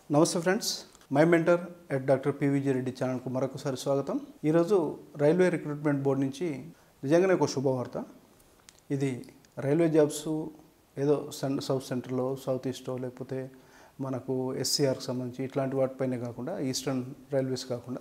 నమస్తే friends my mentor at doctor PVG Reddy ఛానల్కు మరొకసారి స్వాగతం ఈరోజు రైల్వే రిక్రూట్మెంట్ బోర్డు నుంచి నిజంగానే ఒక శుభవార్త ఇది రైల్వే జాబ్స్ ఏదో సెన్ సౌత్ సెంటర్లో సౌత్ ఈస్టో లేకపోతే మనకు ఎస్సీఆర్కి సంబంధించి ఇట్లాంటి వాటిపైనే కాకుండా ఈస్టర్న్ రైల్వేస్ కాకుండా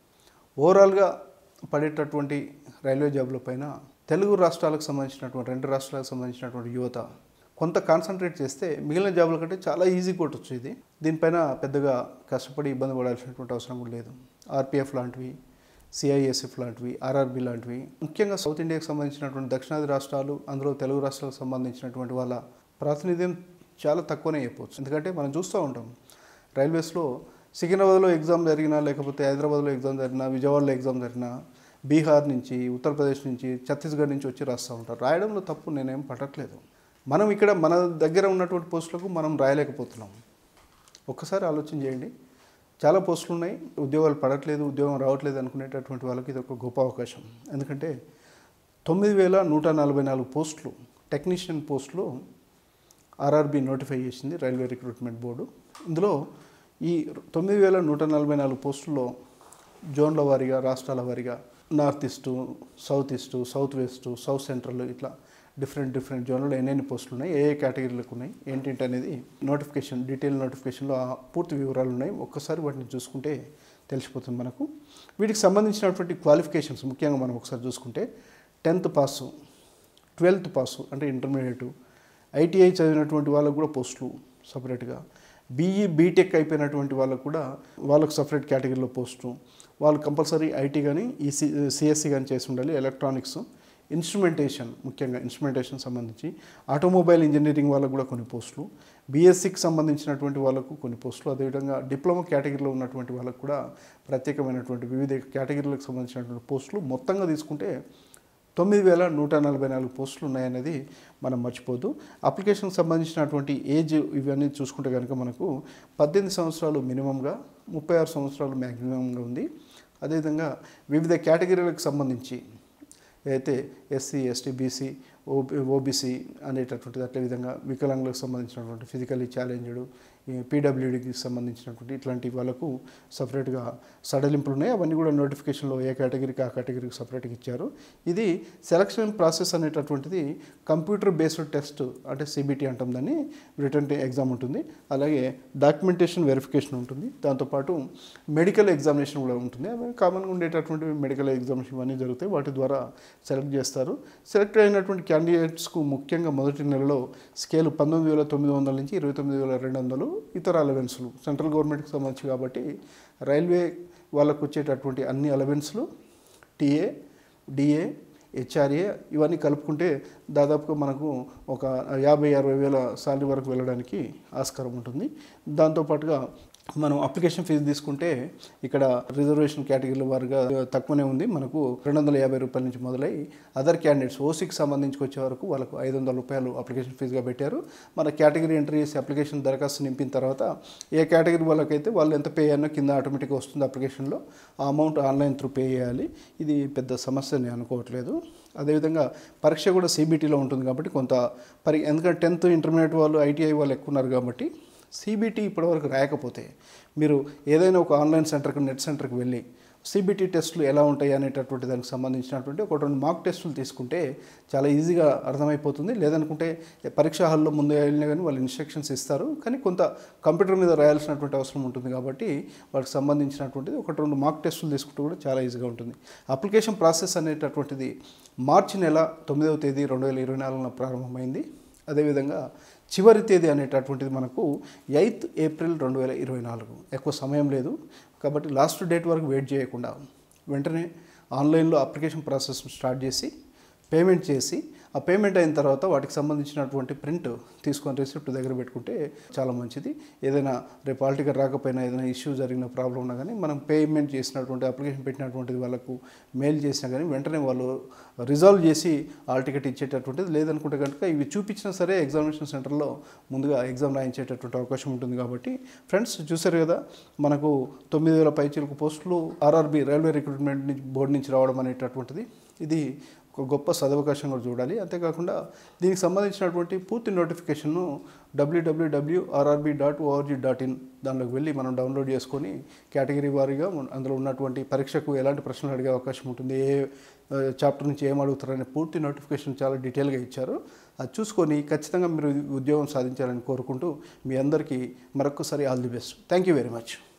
ఓవరాల్గా పడేటటువంటి రైల్వే జాబ్ల పైన తెలుగు రాష్ట్రాలకు సంబంధించినటువంటి రెండు రాష్ట్రాలకు సంబంధించినటువంటి యువత కొంత కాన్సన్ట్రేట్ చేస్తే మిగిలిన జాబుల కంటే చాలా ఈజీ కొట్టచ్చు ఇది దీనిపైన పెద్దగా కష్టపడి ఇబ్బంది పడాల్సినటువంటి అవసరం కూడా లేదు ఆర్పిఎఫ్ లాంటివి సిఐఎస్ఎఫ్ లాంటివి ఆర్ఆర్బి లాంటివి ముఖ్యంగా సౌత్ ఇండియాకి సంబంధించినటువంటి దక్షిణాది రాష్ట్రాలు అందులో తెలుగు రాష్ట్రాలకు సంబంధించినటువంటి వాళ్ళ ప్రాతినిధ్యం చాలా తక్కువనే చెప్పవచ్చు ఎందుకంటే మనం చూస్తూ ఉంటాం రైల్వేస్లో సికింద్రాబాద్లో ఎగ్జామ్ జరిగినా లేకపోతే హైదరాబాద్లో ఎగ్జామ్ జరిగినా విజయవాడలో ఎగ్జామ్ జరిగినా బీహార్ నుంచి ఉత్తరప్రదేశ్ నుంచి ఛత్తీస్గఢ్ నుంచి వచ్చి రాస్తూ ఉంటారు రాయడంలో తప్పు నేనేం పట్టట్లేదు మనం ఇక్కడ మన దగ్గర ఉన్నటువంటి పోస్టులకు మనం రాయలేకపోతున్నాం ఒక్కసారి ఆలోచన చేయండి చాలా పోస్టులు ఉన్నాయి ఉద్యోగాలు పడట్లేదు ఉద్యోగం రావట్లేదు అనుకునేటటువంటి వాళ్ళకి ఇది ఒక గొప్ప అవకాశం ఎందుకంటే తొమ్మిది వేల నూట నలభై నాలుగు పోస్టులు టెక్నీషియన్ పోస్టులు ఆర్ఆర్బి నోటిఫై చేసింది రైల్వే రిక్రూట్మెంట్ బోర్డు ఇందులో ఈ తొమ్మిది వేల నూట నలభై నాలుగు పోస్టుల్లో జోన్ల వారీగా రాష్ట్రాల వారీగా north east south east south west south central ఇట్లా డిఫరెంట్ డిఫరెంట్ జోన్లలో ఎన్నెన్ని పోస్టులు ఉన్నాయి ఏ ఏ కేటగిరీలకు ఉన్నాయి ఏంటంటే అనేది నోటిఫికేషన్ డీటెయిల్ నోటిఫికేషన్లో ఆ పూర్తి వివరాలు ఉన్నాయి ఒక్కసారి వాటిని చూసుకుంటే తెలిసిపోతుంది మనకు వీటికి సంబంధించినటువంటి క్వాలిఫికేషన్స్ ముఖ్యంగా మనం ఒకసారి చూసుకుంటే టెన్త్ పాసు ట్వెల్త్ పాసు అంటే ఇంటర్మీడియట్ ఐటీఐ చదివినటువంటి వాళ్ళకు కూడా పోస్టులు సపరేట్గా బీఈ బీటెక్ అయిపోయినటువంటి వాళ్ళకు కూడా వాళ్ళకు సపరేట్ కేటగిరీలో పోస్టు వాళ్ళు కంపల్సరీ ఐటీ కానీ ఈసీ సిఎస్సి కానీ చేసి ఉండాలి ఎలక్ట్రానిక్స్ ఇన్స్ట్రుమెంటేషన్ ముఖ్యంగా ఇన్స్ట్రుమెంటేషన్ సంబంధించి ఆటోమొబైల్ ఇంజనీరింగ్ వాళ్ళకు కూడా కొన్ని పోస్టులు బీఎస్సీకి సంబంధించినటువంటి వాళ్ళకు కొన్ని పోస్టులు అదేవిధంగా డిప్లొమా కేటగిరీలో ఉన్నటువంటి వాళ్ళకు కూడా ప్రత్యేకమైనటువంటి వివిధ కేటగిరీలకు సంబంధించినటువంటి పోస్టులు మొత్తంగా తీసుకుంటే తొమ్మిది వేల నూట నలభై నాలుగు పోస్టులు ఉన్నాయనేది మనం మర్చిపోదు అప్లికేషన్కి సంబంధించినటువంటి ఏజ్ ఇవన్నీ చూసుకుంటే కనుక మనకు పద్దెనిమిది సంవత్సరాలు మినిమంగా ముప్పై ఆరు సంవత్సరాలు మ్యాక్సిమంగా ఉంది అదేవిధంగా వివిధ కేటగిరీలకు సంబంధించి అయితే SC ST BC OB OBC అనేటటువంటిది అట్లే విధంగా వికలాంగులకు సంబంధించినటువంటి ఫిజికల్లీ ఛాలెంజ్డ్ ఈ పీడబ్ల్యూడికి సంబంధించినటువంటి ఇట్లాంటి వాళ్ళకు సపరేట్గా సడలింపులు ఉన్నాయి అవన్నీ కూడా నోటిఫికేషన్లో ఏ కేటగిరీకి ఆ కేటగిరీకి సపరేట్గా ఇచ్చారు ఇది సెలక్షన్ ప్రాసెస్ అనేటటువంటిది కంప్యూటర్ బేస్డ్ టెస్ట్ అంటే సిబిటీ అంటాం దాన్ని రిటర్న్ ఎగ్జామ్ ఉంటుంది అలాగే డాక్యుమెంటేషన్ వెరిఫికేషన్ ఉంటుంది దాంతోపాటు మెడికల్ ఎగ్జామినేషన్ కూడా ఉంటుంది అవి కామన్గా ఉండేటటువంటి మెడికల్ ఎగ్జామినేషన్ ఇవన్నీ జరుగుతాయి వాటి ద్వారా సెలెక్ట్ చేస్తారు సెలెక్ట్ అయినటువంటి క్యాండిడేట్స్కు ముఖ్యంగా మొదటి నెలలో స్కేల్ పంతొమ్మిది వేల తొమ్మిది వందల నుంచి ఇరవై తొమ్మిది వేల రెండు వందలు ఇతర అలవెన్స్లు సెంట్రల్ గవర్నమెంట్కి సంబంధించి కాబట్టి రైల్వే వాళ్ళకు వచ్చేటటువంటి అన్ని అలవెన్స్లు టీఏ డిఏ హెచ్ఆర్ఏ ఇవన్నీ కలుపుకుంటే దాదాపుగా మనకు ఒక యాభై అరవై వేల సాలరీ వరకు వెళ్ళడానికి ఆస్కారం ఉంటుంది దాంతోపాటుగా మనం అప్లికేషన్ ఫీజు తీసుకుంటే ఇక్కడ రిజర్వేషన్ కేటగిరీల వారుగా తక్కువనే ఉంది మనకు రెండు వందల యాభై రూపాయల నుంచి మొదలై అదర్ క్యాండిడేట్స్ ఓసీకి సంబంధించి వచ్చే వరకు వాళ్ళకు ఐదు వందల రూపాయలు అప్లికేషన్ ఫీజుగా పెట్టారు మన కేటగిరీ ఎంట్రీ చేసి అప్లికేషన్ దరఖాస్తు నింపిన తర్వాత ఏ కేటగిరీ వాళ్ళకైతే వాళ్ళు ఎంత పే అయ్యానో కింద ఆటోమేటిక్గా వస్తుంది అప్లికేషన్లో ఆ అమౌంట్ ఆన్లైన్ త్రూ పే చేయాలి ఇది పెద్ద సమస్య నేను అనుకోవట్లేదు అదేవిధంగా పరీక్ష కూడా సిబిటీలో ఉంటుంది కాబట్టి కొంత పరి ఎందుకంటే టెన్త్ ఇంటర్మీడియట్ వాళ్ళు ఐటీఐ వాళ్ళు ఎక్కువ ఉన్నారు కాబట్టి సిబిటీ ఇప్పటివరకు రాయకపోతే మీరు ఏదైనా ఒక ఆన్లైన్ సెంటర్కి నెట్ సెంటర్కి వెళ్ళి సిబిటీ టెస్టులు ఎలా ఉంటాయి అనేటటువంటి దానికి సంబంధించినటువంటి ఒక రెండు మార్క్ టెస్టులు తీసుకుంటే చాలా ఈజీగా అర్థమైపోతుంది లేదనుకుంటే పరీక్షా హాల్లో ముందు వెళ్ళినా కానీ వాళ్ళు ఇన్స్ట్రక్షన్స్ ఇస్తారు కానీ కొంత కంప్యూటర్ మీద రాయాల్సినటువంటి అవసరం ఉంటుంది కాబట్టి వాటికి సంబంధించినటువంటిది ఒక రెండు మార్క్ టెస్టులు తీసుకుంటే కూడా చాలా ఈజీగా ఉంటుంది అప్లికేషన్ ప్రాసెస్ అనేటటువంటిది మార్చి నెల తొమ్మిదవ తేదీ రెండు వేల ఇరవై నాలుగున ప్రారంభమైంది అదేవిధంగా చివరి తేదీ అనేటటువంటిది మనకు ఎయిత్ ఏప్రిల్ రెండు వేల ఇరవై నాలుగు ఎక్కువ సమయం లేదు కాబట్టి లాస్ట్ డేట్ వరకు వెయిట్ చేయకుండా వెంటనే ఆన్లైన్లో అప్లికేషన్ ప్రాసెస్ స్టార్ట్ చేసి పేమెంట్ చేసి ఆ పేమెంట్ అయిన తర్వాత వాటికి సంబంధించినటువంటి ప్రింట్ తీసుకొని రిసిప్ట్ దగ్గర పెట్టుకుంటే చాలా మంచిది ఏదైనా రేపు ఆల్ టికెట్ రాకపోయినా ఏదైనా ఇష్యూ జరిగిన ప్రాబ్లం ఉన్నా కానీ మనం పేమెంట్ చేసినటువంటి అప్లికేషన్ పెట్టినటువంటిది వాళ్ళకు మెయిల్ చేసినా కానీ వెంటనే వాళ్ళు రిజాల్వ్ చేసి ఆల్ టికెట్ ఇచ్చేటటువంటిది లేదనుకుంటే కనుక ఇవి చూపించినా సరే ఎగ్జామినేషన్ సెంటర్లో ముందుగా ఎగ్జామ్ రాయించేటటువంటి అవకాశం ఉంటుంది కాబట్టి ఫ్రెండ్స్ చూసారు కదా మనకు తొమ్మిది వేల పైచీలకు పోస్టులు ఆర్ఆర్బి రైల్వే రిక్రూట్మెంట్ నుంచి బోర్డు నుంచి రావడం అనేటటువంటిది ఇది ఒక గొప్ప సదవకాశం కూడా చూడాలి అంతేకాకుండా దీనికి సంబంధించినటువంటి పూర్తి నోటిఫికేషన్ను డబ్ల్యూడబ్ల్యూడబ్ల్యూ RRB dot org dot in దానిలోకి వెళ్ళి మనం డౌన్లోడ్ చేసుకొని కేటగిరీ వారీగా మన- అందులో ఉన్నటువంటి పరీక్షకు ఎలాంటి ప్రశ్నలు అడిగే అవకాశం ఉంటుంది ఏ చాప్టర్ నుంచి ఏం అడుగుతారనే పూర్తి నోటిఫికేషన్ చాలా డీటెయిల్గా ఇచ్చారు అది చూసుకొని ఖచ్చితంగా మీరు ఉద్యోగం సాధించాలని కోరుకుంటూ మీ అందరికీ మరొకసారి all the best thank you very much